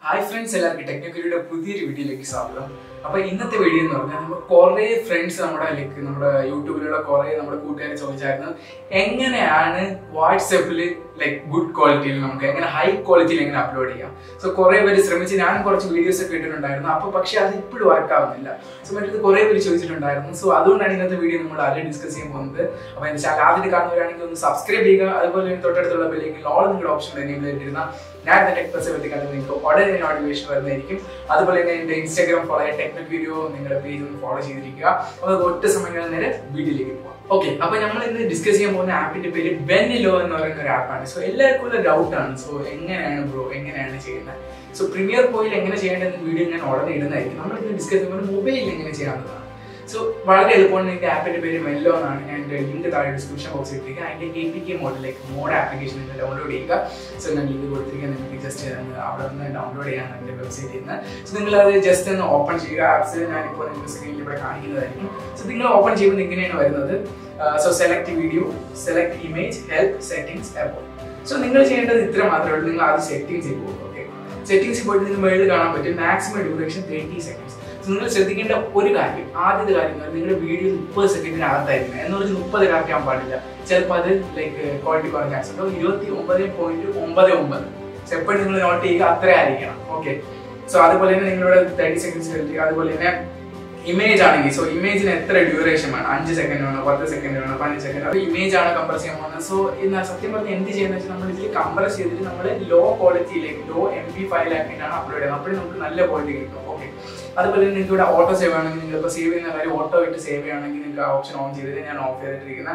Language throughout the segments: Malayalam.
ഹായ് ഫ്രണ്ട്സ് എല്ലാവർക്കും ടെക്നിക്കലിയുടെ പുതിയൊരു വീഡിയോയിലേക്ക് സ്വാഗതം അപ്പൊ ഇന്നത്തെ വീഡിയോ എന്ന് പറഞ്ഞാൽ നമ്മൾ കുറെ ഫ്രണ്ട്സ് നമ്മുടെ ലൈക്ക് നമ്മുടെ യൂട്യൂബിലുള്ള കുറെ നമ്മുടെ കൂട്ടുകാരെ ചോദിച്ചായിരുന്നു എങ്ങനെയാണ് വാട്സപ്പിൽ ലൈക്ക് ഗുഡ് ക്വാളിറ്റിയിൽ നമുക്ക് എങ്ങനെ ഹൈ ക്വാളിറ്റിയിൽ എങ്ങനെ അപ്ലോഡ് ചെയ്യാം സോ കുറെ പേര് ശ്രമിച്ച് ഞാനും കുറച്ച് വീഡിയോസ് ഒക്കെ ഇട്ടിട്ടുണ്ടായിരുന്നു അപ്പൊ പക്ഷെ അത് ഇപ്പോഴും വർക്ക് ആവുന്നില്ല സോ മറ്റത് കുറെ പേര് ചോദിച്ചിട്ടുണ്ടായിരുന്നു സോ അതുകൊണ്ടാണ് ഇന്നത്തെ വീഡിയോ നമ്മൾ ആദ്യം ഡിസ്കസ് ചെയ്യാൻ പോകുന്നത് അപ്പൊ എന്റെ ചാനൽ ആദ്യം കാണുന്നവരാണെങ്കിൽ ഒന്ന് സബ്സ്ക്രൈബ് ചെയ്യുക അതുപോലെ തന്നെ തൊട്ടടുത്തുള്ള ബെല്ലിങ്കിൽ ഓൾ നിങ്ങളുടെ ഓപ്ഷൻ എനേബിൾ ചെയ്തിരുന്ന ഞാൻ എന്റെ ടെക് പ്ലസ് എത്തിക്കാണ്ട് നിങ്ങൾക്ക് ഉടനെ നോട്ടിഫിക്കേഷൻ വരുന്നതായിരിക്കും അതുപോലെ തന്നെ എന്റെ ഇൻസ്റ്റാഗ്രാം ഫോളോ ടെക്നിക് വീഡിയോ നിങ്ങളുടെ പേജ് ഒന്ന് ഫോളോ ചെയ്തിരിക്കുക അപ്പോൾ ഒറ്റ സമയം നേരെ വീഡിയോയിലേക്ക് പോകാം ഓക്കെ അപ്പൊ നമ്മൾ ഇന്ന് ഡിസ്കസ് ചെയ്യാൻ പോകുന്ന ആപ്പിന്റെ പേര് ബെന്നിലോ എന്ന് പറയുന്ന ഒരു ആപ്പാണ് സോ എല്ലാവർക്കും ഉള്ള ഡൗട്ട് ആണ് സോ എങ്ങനെയാണ് ബ്രോ എങ്ങനെയാണ് ചെയ്യുന്നത് സോ പ്രീമിയർ പോയിൽ എങ്ങനെ ചെയ്യേണ്ടതെന്ന് വീഡിയോ ഞാൻ ഉടനെ ഇടുന്നതായിരിക്കും നമ്മൾ ഇന്ന് ഡിസ്കസ് ചെയ്യുമ്പോൾ മൊബൈലിൽ എങ്ങനെ ചെയ്യാവുന്നതാണ് സോ വളരെ എളുപ്പമാണ് നിങ്ങൾക്ക് ആപ്പിന്റെ പേര് മെല്ലോ എന്നാണ് ഞാൻ എൻ്റെ ലിങ്ക് താഴെ ഡിസ്ക്രിപ്ഷൻ ബോക്സിൽ ഇട്ടിരിക്കുക അതിന്റെ കെ പി കെ മോഡലിലേക്ക് മോഡ് ആപ്ലിക്കേഷൻ നിങ്ങൾ ഡൗൺലോഡ് ചെയ്യുക സോ ഞാൻ ലിങ്ക് കൊടുത്തിരിക്കുക നിങ്ങൾക്ക് ജസ്റ്റ് അവിടെ നിന്ന് ഡൗൺലോഡ് ചെയ്യാൻ എൻ്റെ വെബ്സൈറ്റിൽ നിന്ന് സോ നിങ്ങൾ അത് ജസ്റ്റ് ഒന്ന് ഓപ്പൺ ചെയ്യുക ആപ്സ് ഞാനിപ്പോൾ നിങ്ങൾക്ക് സ്ക്രീനിൽ ഇവിടെ കാണിക്കുന്നതായിരിക്കും സോ നിങ്ങൾ ഓപ്പൺ ചെയ്യുമ്പോൾ ഇങ്ങനെയാണ് വരുന്നത് so select video select image help settings അപ്പോൾ സോ നിങ്ങൾ ചെയ്യേണ്ടത് ഇത്ര മാത്രമേ ഉള്ളൂ നിങ്ങൾ ആദ്യം സെറ്റിംഗ്സിൽ പോകും ഓക്കെ സെറ്റിംഗ്സിൽ പോയിട്ട് നിങ്ങൾ മേളിൽ കാണാൻ പറ്റും മാക്സിമം ഡ്യൂറേഷൻ തേർട്ടി സെക്കൻഡ്സ് നിങ്ങൾ ശ്രദ്ധിക്കേണ്ട ഒരു കാര്യം ആദ്യത്തെ കാര്യം എന്ന് പറഞ്ഞാൽ നിങ്ങളുടെ വീഡിയോ മുപ്പത് സെക്കൻഡിനകത്തായിരിക്കണം എന്ന് പറഞ്ഞാൽ മുപ്പത് കറക്റ്റ് ആവാൻ പാടില്ല ചിലപ്പോൾ അത് ലൈക്ക് ക്വാളിറ്റി കുറഞ്ഞ ചാൻസ് ഉണ്ടോ ഇരുപത്തി ഒമ്പത് പോയിന്റ് ഒമ്പത് ഒമ്പത് സോ എപ്പോഴും നിങ്ങൾ നോട്ട് ചെയ്യുക അത്ര ആയിരിക്കണം ഓക്കെ സോ അതുപോലെ തന്നെ നിങ്ങളുടെ തേർട്ടി സെക്കൻഡ്സ് കളിക്കുക അതുപോലെ തന്നെ ഇമേജ് ആണെങ്കിൽ സോ ഇമേജിന് എത്ര ഡ്യൂറേഷൻ വേണം അഞ്ച് സെക്കൻഡ് വേണം പത്ത് സെക്കൻഡ് വേണം പതിനഞ്ച് സെക്കൻഡ് അപ്പോൾ ഇമേജ് ആണ് കംപ്രസ് ചെയ്യാൻ പോകുന്നത് സോ ഇന്ന് സത്യം പറഞ്ഞാൽ എന്ത് ചെയ്യുന്നത് വെച്ചാൽ നമ്മൾ ഇതിൽ കംപ്രസ് ചെയ്തിട്ട് നമ്മൾ ലോ ക്വാളിറ്റിയിലേക്ക് ലോ എം പി ഫയൽ ആക്കിയിട്ടാണ് അപ്ലോഡ് ചെയ്യുന്നത് അപ്പോഴും നമുക്ക് നല്ല ക്വാളിറ്റി കിട്ടും ഓക്കെ അതുപോലെ തന്നെ നിങ്ങൾക്ക് ഇവിടെ ഓട്ടോ സേവ് ആണെങ്കിൽ നിങ്ങൾ ഇപ്പോൾ സേവ് ചെയ്യുന്ന കാര്യം ഓട്ടോ ഇട്ട് സേവ് ചെയ്യുകയാണെങ്കിൽ നിങ്ങൾക്ക് ആ ഓപ്ഷൻ ഓൺ ചെയ്തിട്ട് ഞാൻ ഓഫ് ചെയ്തിട്ടിരിക്കുന്ന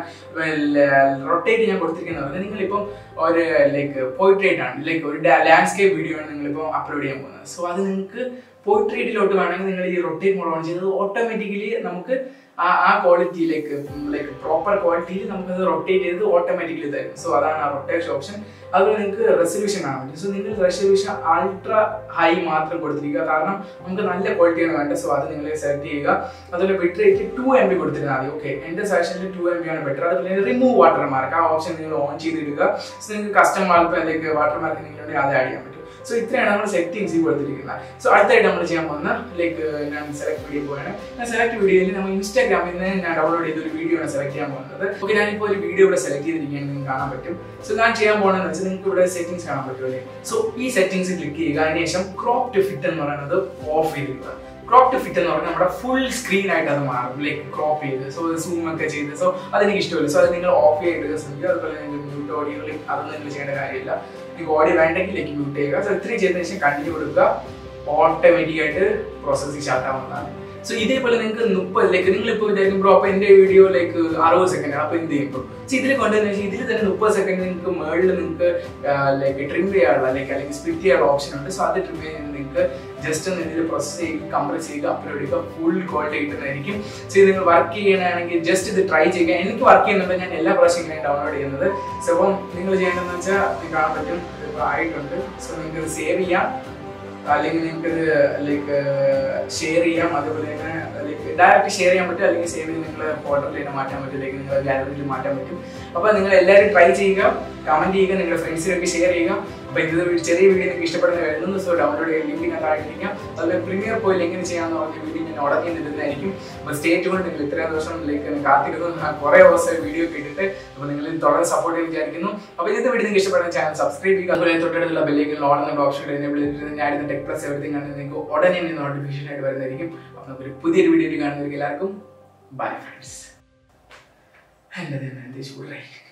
റൊട്ടേറ്റ് ഞാൻ കൊടുത്തിരിക്കുന്നത് നിങ്ങളിപ്പം ഒരു ലൈക്ക് പോയിട്രേറ്റ് ആണ് ലൈക്ക് ഒരു ലാൻഡ്സ്കേപ്പ് വീഡിയോ ആണ് നിങ്ങളിപ്പോൾ അപ്ലോഡ് ചെയ്യാൻ പോകുന്നത് സോ അത് നിങ്ങൾക്ക് പോയിട്രേറ്റിലോട്ട് വേണമെങ്കിൽ നിങ്ങൾ ഈ റൊട്ടേറ്റ് മോഡ് ഓൺ ചെയ്തത് ഓട്ടോമാറ്റിക്കലി നമുക്ക് ആ ആ ക്വാളിറ്റിയിലേക്ക് ലൈക്ക് പ്രോപ്പർ ക്വാളിറ്റിയിൽ നമുക്കത് റൊട്ടേറ്റ് ചെയ്ത് ഓട്ടോമാറ്റിക്കലി തരും സോ അതാണ് ആ റൊട്ടേഷൻ ഓപ്ഷൻ അതുപോലെ നിങ്ങൾക്ക് റെസൊല്യൂഷൻ കാണാൻ പറ്റും സോ നിങ്ങൾ റെസൊല്യൂഷൻ അൾട്രാ ഹൈ മാത്രം കൊടുത്തിരിക്കുക കാരണം നമുക്ക് നല്ല ക്വാളിറ്റിയാണ് വേണ്ടത് സോ അത് നിങ്ങൾ സെലക്ട് ചെയ്യുക അതുപോലെ bit rate two M B കൊടുത്തിരുന്നാൽ മതി ഓക്കെ എൻ്റെ സജഷനിൽ ടു എം ബി ആണ് ബെറ്റർ അതുപോലെ റിമൂവ് വാട്ടർ മാർക്ക് ആ ഓപ്ഷൻ നിങ്ങൾ ഓൺ ചെയ്തിടുക സോ നിങ്ങൾക്ക് കസ്റ്റം വാൾപ്പ് അല്ലെങ്കിൽ വാട്ടർ മാർക്ക് നിങ്ങളുണ്ടെങ്കിൽ അത് ആഡ് ചെയ്യാൻ പറ്റും സോ ഇത്രയാണ് നമ്മൾ സെറ്റിംഗ്സ് കൊടുത്തിരിക്കുന്നത് സോ അടുത്തായിട്ട് നമ്മൾ ചെയ്യാൻ പോകുന്ന ലൈക്ക് ഞാൻ സെലക്ട് വീഡിയോ പോയാണ് ഞാൻ സെലക്ട് വീഡിയോയിൽ നമ്മൾ ഇൻസ്റ്റാഗ്രാമിൽ നിന്ന് ഞാൻ ഡൗൺലോഡ് ചെയ്ത ഒരു വീഡിയോ ആണ് സെലക്ട് ചെയ്യാൻ പോകുന്നത് ഓക്കെ ഞാനിപ്പോൾ ഒരു വീഡിയോ ഇവിടെ സെലക്ട് ചെയ്തിരിക്കുകയാണ് നിങ്ങൾക്ക് കാണാൻ പറ്റും സോ ഞാൻ ചെയ്യാൻ പോകുന്നതെന്ന് വെച്ചാൽ നിങ്ങൾക്ക് ഇവിടെ സെറ്റിംഗ്സ് കാണാൻ പറ്റുമല്ലേ സോ ഈ സെറ്റിംഗ്സ് ക്ലിക്ക് ചെയ്യുക അതിനുശേഷം ക്രോപ്പ് ടു ഫിറ്റ് എന്ന് പറയുന്നത് ഓഫ് ചെയ്തിരിക്കുക ക്രോപ്പ് ടു ഫിറ്റ് എന്ന് പറഞ്ഞാൽ നമ്മുടെ ഫുൾ സ്ക്രീൻ ആയിട്ട് അത് മാറും ലൈക്ക് ക്രോപ്പ് ചെയ്ത് സോ സൂം ഒക്കെ ചെയ്ത് സോ അതെനിക്ക് ഇഷ്ടമില്ല സോ അത് നിങ്ങൾ ഓഫ് ചെയ്തിട്ട് ശ്രമിക്കുക അതുപോലെ നിങ്ങൾക്ക് മ്യൂട്ട് ഓഡിയോ അതൊന്നും നിങ്ങൾ ചെയ്യേണ്ട കാര്യമില്ല നിങ്ങൾക്ക് ഓഡിയോ വേണ്ടെങ്കിൽ ലൈക്ക് മ്യൂട്ട് ചെയ്യുക സോ ഇത്രയും ചെയ്തതിനു ശേഷം കണ്ടിന്യൂ കൊടുക്കുക ഓട്ടോമാറ്റിക് ആയിട്ട് പ്രോസസ്സിങ് സ്റ്റാർട്ട് ആവുന്നതാണ് സോ ഇതേപോലെ നിങ്ങൾക്ക് മുപ്പത് ലൈക്ക് നിങ്ങൾ ഇപ്പോൾ വിചാരിക്കും ബ്രോ അപ്പോൾ എൻ്റെ വീഡിയോ ലൈക്ക് അറുപത് സെക്കൻഡ് അപ്പോൾ എന്ത് ചെയ്യും സോ ഇതിൽ കൊണ്ടുവന്നു വെച്ചാൽ ഇതിൽ തന്നെ മുപ്പത് സെക്കൻഡ് നിങ്ങൾക്ക് മുകളിൽ നിങ്ങൾക്ക് ലൈക്ക് ട്രിം ചെയ്യാനുള്ള ലൈക്ക് അല്ലെങ്കിൽ സ്പ്ലിറ്റ് ചെയ്യാനുള്ള ഓപ്ഷൻ ഉണ്ട് സോ അത് ട്രിം ചെയ്യുന്നത് നിങ്ങൾക്ക് ജസ്റ്റ് ഒന്ന് ഇതിൽ പ്രോസസ് ചെയ്യുക കംപ്രസ് ചെയ്യുക അപ്ലോഡ് ചെയ്യുക ഫുൾ ക്വാളിറ്റി കിട്ടുന്നതായിരിക്കും സോ ഇത് നിങ്ങൾ വർക്ക് ചെയ്യണമെങ്കിൽ ജസ്റ്റ് ഇത് ട്രൈ ചെയ്യുക എനിക്ക് വർക്ക് ചെയ്യുന്നുണ്ട് ഞാൻ എല്ലാ പ്രാവശ്യം ഇങ്ങനെ ഡൗൺലോഡ് ചെയ്യുന്നത് സോ അപ്പം നിങ്ങൾ ചെയ്യേണ്ടതെന്ന് വെച്ചാൽ നിങ്ങൾക്ക് കാണാൻ പറ്റും ഇതിപ്പോൾ ആയിട്ടുണ്ട് സോ നിങ്ങൾക്ക് ഇത് സേവ് ചെയ്യാം അല്ലെങ്കിൽ നിങ്ങൾക്ക് ലൈക്ക് ഷെയർ ചെയ്യാം അതുപോലെ തന്നെ ലൈക്ക് ഡയറക്റ്റ് ഷെയർ ചെയ്യാൻ പറ്റും അല്ലെങ്കിൽ സേവ് ചെയ്ത് നിങ്ങൾ ഫോട്ടോയിൽ തന്നെ മാറ്റാൻ പറ്റും അല്ലെങ്കിൽ നിങ്ങൾ ഗാലറിയിൽ മാറ്റാൻ പറ്റും അപ്പോൾ നിങ്ങൾ എല്ലാവരും ട്രൈ ചെയ്യുക കമൻറ്റ് ചെയ്യുക നിങ്ങളുടെ ഫ്രണ്ട്സിനൊക്കെ ഷെയർ ചെയ്യുക അപ്പോൾ ഇത് ഒരു ചെറിയ വീഡിയോ നിങ്ങൾക്ക് ഇഷ്ടപ്പെടുന്ന എഴുതുന്ന ദിവസം ഡൗൺലോഡ് ചെയ്യാൻ ലിങ്ക് ഞാൻ താഴെയിരിക്കാം അതുപോലെ പ്രീമിയർ പോയി എങ്ങനെ ചെയ്യാമെന്ന് പറഞ്ഞ വീഡിയോ ഞാൻ ഉടനെ നിന്നിരുന്നതായിരിക്കും അപ്പോൾ സ്റ്റേറ്റ് കൊണ്ട് നിങ്ങൾ ഇത്രയും ദിവസം ലൈക്ക് കാത്തിരുന്നു കുറേ ദിവസം വീഡിയോ കേട്ടിട്ട് അപ്പോൾ നിങ്ങൾ തുടർന്ന് സപ്പോർട്ട് ചെയ്യാൻ വിചാരിക്കുന്നു അപ്പോൾ ഇന്നത്തെ വീഡിയോ നിങ്ങൾക്ക് ഇഷ്ടപ്പെടുന്ന ചാനൽ സബ്സ്ക്രൈബ് ചെയ്യുക അതുപോലെ തൊട്ടടുത്തുള്ള ബെല്ലേക്ക് ഓൺ എന്ന ഓപ്ഷൻ എനേബിൾ ചെയ്തിട്ട് ഞാൻ ഇന്ന് ടെക് പ്ലസ് എവറിത്തിങ് കണ്ട് നിങ്ങൾക്ക് ഉടനെ തന്നെ നോട്ടിഫിക്കേഷൻ ആയിട്ട് വരുന്നതായിരിക്കും അപ്പോൾ നമുക്കൊരു പുതിയൊരു വീഡിയോയിൽ കാണുന്നവർക്ക് എല്ലാവർക്കും ബൈ ഫ്രണ്ട്സ് എൻ്റെ തന്നെ എന്ത് ചൂടായി